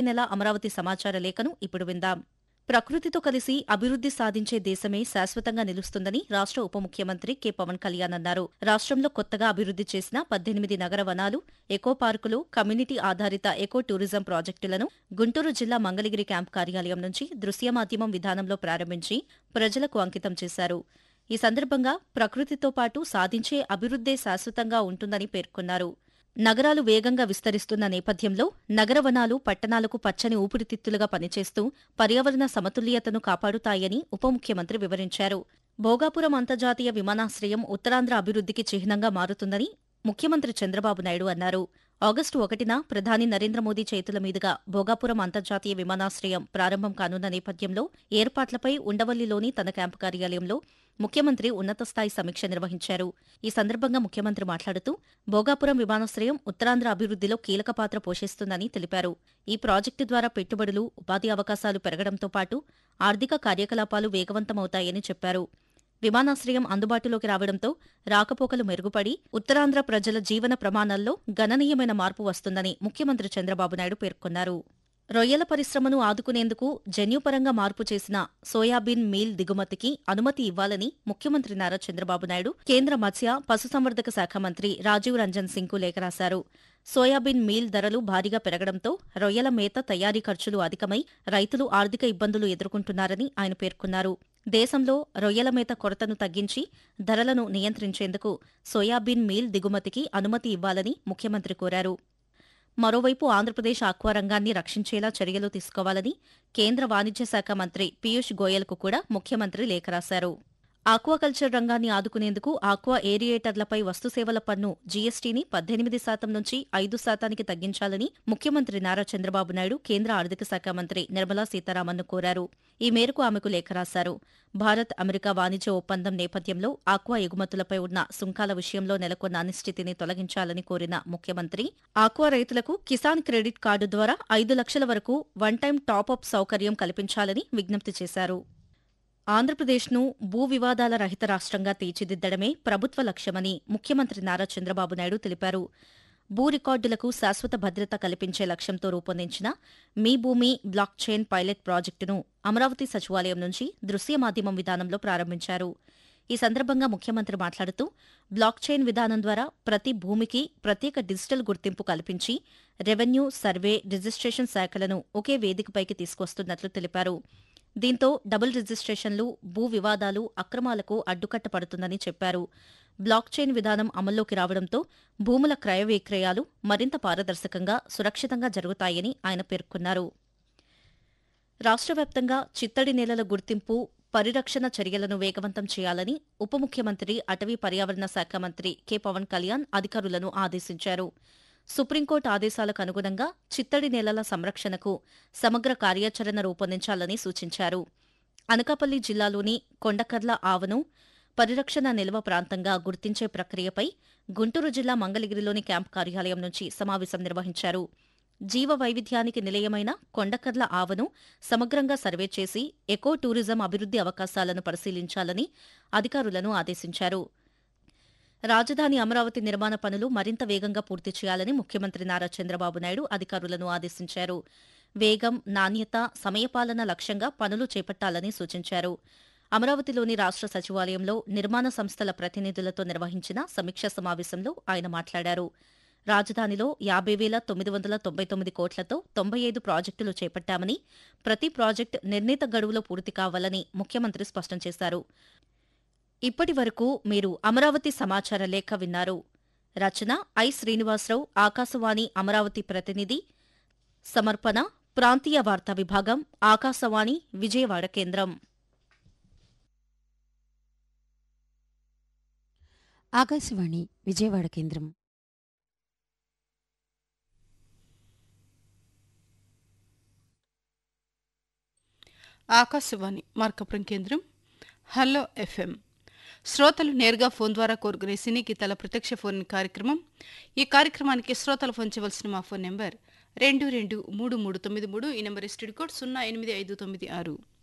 నెల అమరావతి సమాచార లేఖను ఇప్పుడు విందాం ప్రకృతితో కలిసి అభివృద్ది సాధించే దేశమే శాశ్వతంగా నిలుస్తుందని రాష్ట్ర ఉప ముఖ్యమంత్రి కె పవన్ కళ్యాణ్ అన్నారు రాష్ట్రంలో కొత్తగా అభివృద్ది చేసిన పద్దెనిమిది నగర వనాలు ఎకో పార్కులు కమ్యూనిటీ ఆధారిత ఎకో టూరిజం ప్రాజెక్టులను గుంటూరు జిల్లా మంగళగిరి క్యాంప్ కార్యాలయం నుంచి దృశ్య మాధ్యమం విధానంలో ప్రారంభించి ప్రజలకు అంకితం చేశారు ఈ సందర్భంగా ప్రకృతితో పాటు సాధించే అభివృద్దే శాశ్వతంగా ఉంటుందని పేర్కొన్నారు నగరాలు వేగంగా విస్తరిస్తున్న నేపథ్యంలో నగర వనాలు పట్టణాలకు పచ్చని ఊపిరితిత్తులుగా పనిచేస్తూ పర్యావరణ సమతుల్యతను కాపాడుతాయని ఉప ముఖ్యమంత్రి వివరించారు భోగాపురం అంతర్జాతీయ విమానాశ్రయం ఉత్తరాంధ్ర అభివృద్ధికి చిహ్నంగా మారుతుందని ముఖ్యమంత్రి చంద్రబాబు నాయుడు అన్నారు ఆగస్టు ఒకటిన ప్రధాని నరేంద్ర మోదీ చేతుల మీదుగా భోగాపురం అంతర్జాతీయ విమానాశ్రయం ప్రారంభం కానున్న నేపథ్యంలో ఏర్పాట్లపై ఉండవల్లిలోని తన క్యాంపు కార్యాలయంలో ముఖ్యమంత్రి ఉన్నతస్థాయి సమీక్ష నిర్వహించారు ఈ సందర్భంగా ముఖ్యమంత్రి మాట్లాడుతూ భోగాపురం విమానాశ్రయం ఉత్తరాంధ్ర అభివృద్ధిలో కీలక పాత్ర పోషిస్తుందని తెలిపారు ఈ ప్రాజెక్టు ద్వారా పెట్టుబడులు ఉపాధి అవకాశాలు పెరగడంతో పాటు ఆర్థిక కార్యకలాపాలు వేగవంతమవుతాయని చెప్పారు విమానాశ్రయం అందుబాటులోకి రావడంతో రాకపోకలు మెరుగుపడి ఉత్తరాంధ్ర ప్రజల జీవన ప్రమాణాల్లో గణనీయమైన మార్పు వస్తుందని ముఖ్యమంత్రి చంద్రబాబు నాయుడు పేర్కొన్నారు రొయ్యల పరిశ్రమను ఆదుకునేందుకు జన్యుపరంగా మార్పు చేసిన సోయాబీన్ మీల్ దిగుమతికి అనుమతి ఇవ్వాలని ముఖ్యమంత్రి నారా చంద్రబాబు నాయుడు కేంద్ర మత్స్య పశుసంవర్ధక శాఖ మంత్రి రాజీవ్ రంజన్ సింగ్కు లేఖ రాశారు సోయాబీన్ మీల్ ధరలు భారీగా పెరగడంతో రొయ్యల మేత తయారీ ఖర్చులు అధికమై రైతులు ఆర్థిక ఇబ్బందులు ఎదుర్కొంటున్నారని ఆయన పేర్కొన్నారు దేశంలో రొయ్యల మేత కొరతను తగ్గించి ధరలను నియంత్రించేందుకు సోయాబీన్ మీల్ దిగుమతికి అనుమతి ఇవ్వాలని ముఖ్యమంత్రి కోరారు మరోవైపు ఆంధ్రప్రదేశ్ ఆక్వా రంగాన్ని రక్షించేలా చర్యలు తీసుకోవాలని కేంద్ర వాణిజ్య శాఖ మంత్రి పీయూష్ గోయల్కు కూడా ముఖ్యమంత్రి లేఖ రాశారు ఆక్వాకల్చర్ రంగాన్ని ఆదుకునేందుకు ఆక్వా ఏరియేటర్లపై వస్తుసేవల పన్ను జీఎస్టీని పద్దెనిమిది శాతం నుంచి ఐదు శాతానికి తగ్గించాలని ముఖ్యమంత్రి నారా చంద్రబాబు నాయుడు కేంద్ర ఆర్థిక శాఖ మంత్రి నిర్మలా సీతారామన్ను కోరారు ఈ మేరకు ఆమెకు లేఖ రాశారు భారత్ అమెరికా వాణిజ్య ఒప్పందం నేపథ్యంలో ఆక్వా ఎగుమతులపై ఉన్న సుంకాల విషయంలో నెలకొన్న అనిశ్చితిని తొలగించాలని కోరిన ముఖ్యమంత్రి ఆక్వా రైతులకు కిసాన్ క్రెడిట్ కార్డు ద్వారా ఐదు లక్షల వరకు వన్ టైం టాపప్ సౌకర్యం కల్పించాలని విజ్ఞప్తి చేశారు ఆంధ్రప్రదేశ్ను భూ వివాదాల రహిత రాష్ట్రంగా తీర్చిదిద్దడమే ప్రభుత్వ లక్ష్యమని ముఖ్యమంత్రి నారా చంద్రబాబు నాయుడు తెలిపారు భూ రికార్డులకు శాశ్వత భద్రత కల్పించే లక్ష్యంతో రూపొందించిన మీ భూమి బ్లాక్ చైన్ పైలట్ ప్రాజెక్టును అమరావతి సచివాలయం నుంచి దృశ్య మాధ్యమం విధానంలో ప్రారంభించారు ఈ సందర్భంగా ముఖ్యమంత్రి మాట్లాడుతూ బ్లాక్ చైన్ విధానం ద్వారా ప్రతి భూమికి ప్రత్యేక డిజిటల్ గుర్తింపు కల్పించి రెవెన్యూ సర్వే రిజిస్ట్రేషన్ శాఖలను ఒకే వేదికపైకి తీసుకొస్తున్నట్లు తెలిపారు దీంతో డబుల్ రిజిస్ట్రేషన్లు భూ వివాదాలు అక్రమాలకు అడ్డుకట్ట పడుతుందని చెప్పారు బ్లాక్ చైన్ విధానం అమల్లోకి రావడంతో భూముల క్రయ విక్రయాలు మరింత పారదర్శకంగా సురక్షితంగా జరుగుతాయని ఆయన పేర్కొన్నారు రాష్ట్ర వ్యాప్తంగా చిత్తడి నేలల గుర్తింపు పరిరక్షణ చర్యలను వేగవంతం చేయాలని ఉప ముఖ్యమంత్రి అటవీ పర్యావరణ శాఖ మంత్రి కె పవన్ కళ్యాణ్ అధికారులను ఆదేశించారు సుప్రీంకోర్టు ఆదేశాలకు అనుగుణంగా చిత్తడి నేలల సంరక్షణకు సమగ్ర కార్యాచరణ రూపొందించాలని సూచించారు అనకాపల్లి జిల్లాలోని కొండకర్ల ఆవను పరిరక్షణ నిల్వ ప్రాంతంగా గుర్తించే ప్రక్రియపై గుంటూరు జిల్లా మంగళగిరిలోని క్యాంప్ కార్యాలయం నుంచి సమావేశం నిర్వహించారు జీవ వైవిధ్యానికి నిలయమైన కొండకర్ల ఆవను సమగ్రంగా సర్వే చేసి ఎకో టూరిజం అభివృద్ది అవకాశాలను పరిశీలించాలని అధికారులను ఆదేశించారు రాజధాని అమరావతి నిర్మాణ పనులు మరింత వేగంగా పూర్తి చేయాలని ముఖ్యమంత్రి నారా చంద్రబాబు నాయుడు అధికారులను ఆదేశించారు వేగం నాణ్యత సమయపాలన లక్ష్యంగా పనులు చేపట్టాలని సూచించారు అమరావతిలోని రాష్ట్ర సచివాలయంలో నిర్మాణ సంస్థల ప్రతినిధులతో నిర్వహించిన సమీక్షా సమావేశంలో ఆయన మాట్లాడారు రాజధానిలో యాభై వేల తొమ్మిది వందల తొంభై తొమ్మిది కోట్లతో తొంభై ఐదు ప్రాజెక్టులు చేపట్టామని ప్రతి ప్రాజెక్టు నిర్ణీత గడువులో పూర్తి కావాలని ముఖ్యమంత్రి స్పష్టం చేశారు ఇప్పటి వరకు మీరు అమరావతి సమాచార లేఖ విన్నారు రచన ఐ శ్రీనివాసరావు ఆకాశవాణి అమరావతి ప్రతినిధి సమర్పణ ప్రాంతీయ వార్తా విభాగం ఆకాశవాణి విజయవాడ కేంద్రం ఆకాశవాణి విజయవాడ కేంద్రం ఆకాశవాణి మార్కపురం కేంద్రం హలో ఎఫ్ఎం శ్రోతలు నేరుగా ఫోన్ ద్వారా కోరుకునే సినీ గీతాల ప్రత్యక్ష ఫోన్ కార్యక్రమం ఈ కార్యక్రమానికి శ్రోతలు ఫోన్ చేయవలసిన మా ఫోన్ నెంబర్ రెండు రెండు మూడు మూడు తొమ్మిది మూడు ఈ నెంబర్ ఎస్టీడీ కోడ్ సున్నా ఎనిమిది ఐదు తొమ్మిది ఆరు